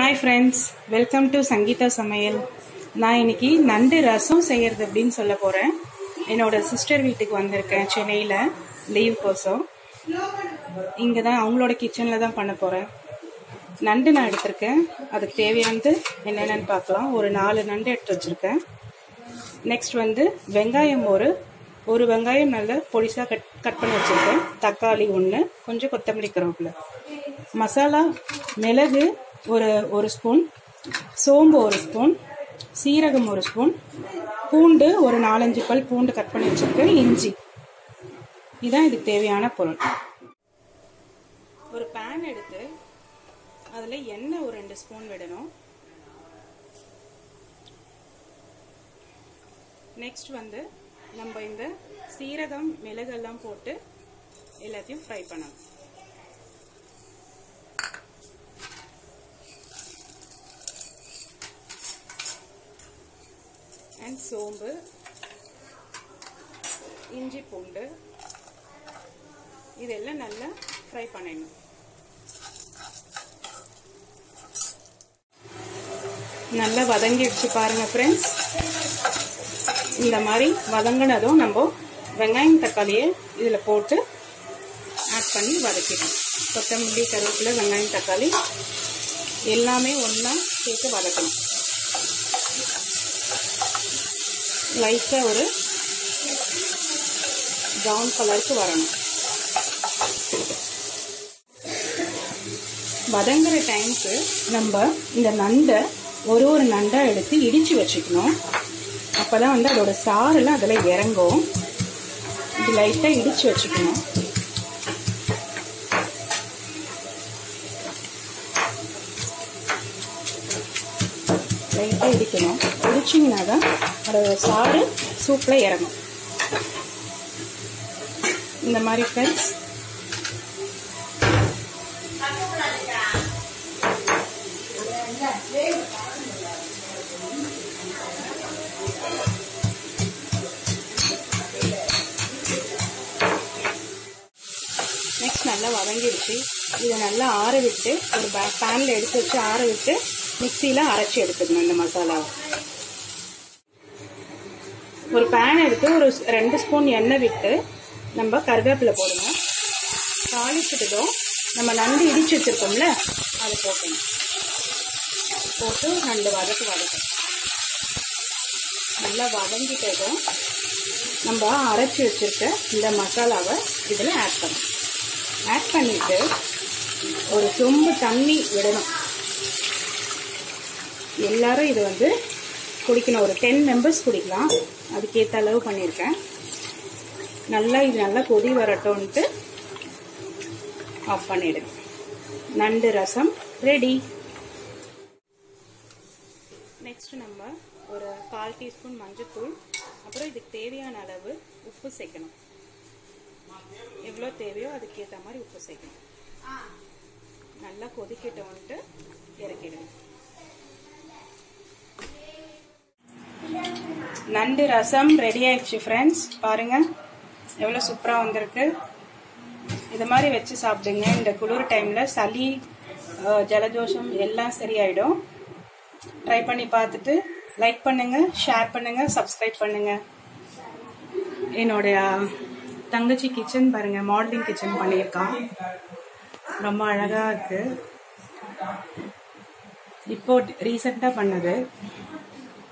hi friends welcome to Sangeetha Samayal நான் இன்னைக்கு நண்டு ரசம் செய்யறது அப்படின்னு சொல்ல போறேன் என்னோட சிஸ்டர் வீட்டுக்கு வந்திருக்கேன் சென்னையில் லீவ் கோசம் இங்கே தான் அவங்களோட கிச்சனில் தான் பண்ண போகிறேன் நண்டு நான் எடுத்திருக்கேன் அதுக்கு தேவையானது என்னென்னு பார்க்கலாம் ஒரு நாலு நண்டு எடுத்து வச்சுருக்கேன் நெக்ஸ்ட் வந்து வெங்காயம் ஒரு ஒரு வெங்காயம் நல்லா பொடிசாக கட் கட் பண்ணி வச்சுருக்கேன் தக்காளி ஒன்று கொஞ்சம் கொத்தமல்லி கருவேப்பிலை மசாலா மிளகு ஒரு ஒரு ஸ்பூன் சோம்பு ஒரு ஸ்பூன் சீரகம் ஒரு ஸ்பூன் பூண்டு ஒரு நாலஞ்சு பல் பூண்டு கட் பண்ணி வச்சுருக்கேன் இஞ்சி இதுதான் இதுக்கு தேவையான பொருள் ஒரு பேன் எடுத்து அதில் எண்ணெய் ஒரு ரெண்டு ஸ்பூன் விடணும் நெக்ஸ்ட் வந்து நம்ம இந்த சீரகம் மிளகெல்லாம் போட்டு எல்லாத்தையும் ஃப்ரை பண்ணணும் அண்ட் சோம்பு இஞ்சி பூண்டு இதெல்லாம் நல்லா ஃப்ரை பண்ணிடணும் நல்லா வதங்கிடுச்சு பாருங்க ஃப்ரெண்ட்ஸ் இந்த மாதிரி வதங்கினதும் நம்ம வெங்காயம் தக்காளியை இதில் போட்டு ஆட் பண்ணி வதக்கிடணும் கொத்தமல்லி கருவேப்பிலை வெங்காயம் தக்காளி எல்லாமே ஒன்றா சேர்த்து வதக்கணும் லைட்டாக ஒரு ப்ரௌன் கலருக்கு வரணும் வதங்குற டைமுக்கு நம்ம இந்த நண்டை ஒரு ஒரு நண்டாக எடுத்து இடித்து வச்சுக்கணும் அப்போ தான் வந்து அதோட சாரெல்லாம் அதில் இறங்கும் இது லைட்டாக இடித்து வச்சுக்கணும் லைட்டாக இடிக்கணும் இடிச்சிங்கன்னா தான் அதோட சாறு சூப்பில் இறங்கும் இந்த மாதிரி ஃப்ரெண்ட்ஸ் நெக்ஸ்ட் நல்லா வதங்கிடுச்சு இதை நல்லா ஆற விட்டு ஒரு பேனில் எடுத்து வச்சு ஆற விட்டு மிக்சியில் அரைச்சி எடுத்துக்கணும் இந்த மசாலாவை ஒரு பேன் எடுத்து ஒரு ரெண்டு ஸ்பூன் எண்ணெய் விட்டு நம்ம கருவேப்பிலை போடுங்க தாளிச்சுட்டதும் நம்ம நண்டு இடிச்சு வச்சிருக்கோம்ல அதை போட்டணும் போட்டு ரெண்டு வதக்கு வதக்கணும் நல்லா வதங்கிட்டதும் நம்ம அரைச்சி வச்சிருக்க இந்த மசாலாவை இதில் ஆட் பண்ணணும் ஆட் பண்ணிட்டு ஒரு சொம்பு தண்ணி விடணும் எல்லாரும் இது வந்து குடிக்கணும் ஒரு டென் மெம்பர்ஸ் குடிக்கலாம் அதுக்கேற்ற அளவு பண்ணியிருக்கேன் நல்லா இது நல்லா கொதி வரட்டும்ன்ட்டு ஆஃப் பண்ணிடுங்க நண்டு ரசம் ரெடி நெக்ஸ்ட் நம்ம ஒரு கால் டீஸ்பூன் மஞ்சத்தூள் அப்புறம் இதுக்கு தேவையான அளவு உப்பு சேர்க்கணும் எவ்வளோ தேவையோ அதுக்கேற்ற மாதிரி உப்பு சேர்க்கணும் நல்லா கொதிக்கிட்டோன்ட்டு இறக்கிடுங்க நண்டு ரசம் ரெடி ஆயிடுச்சு ஃப்ரெண்ட்ஸ் பாருங்க எவ்வளோ சூப்பராக வந்திருக்கு இது மாதிரி வச்சு சாப்பிடுங்க இந்த குளிர் டைமில் சளி ஜலதோஷம் எல்லாம் சரியாயிடும் ட்ரை பண்ணி பார்த்துட்டு லைக் பண்ணுங்க ஷேர் பண்ணுங்க சப்ஸ்கிரைப் பண்ணுங்க என்னுடைய தங்கச்சி கிச்சன் பாருங்க மாடலிங் கிச்சன் பண்ணியிருக்கான் ரொம்ப அழகா இருக்கு இப்போ ரீசெண்டா பண்ணது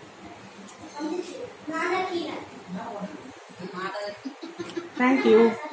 தேங்க்யூ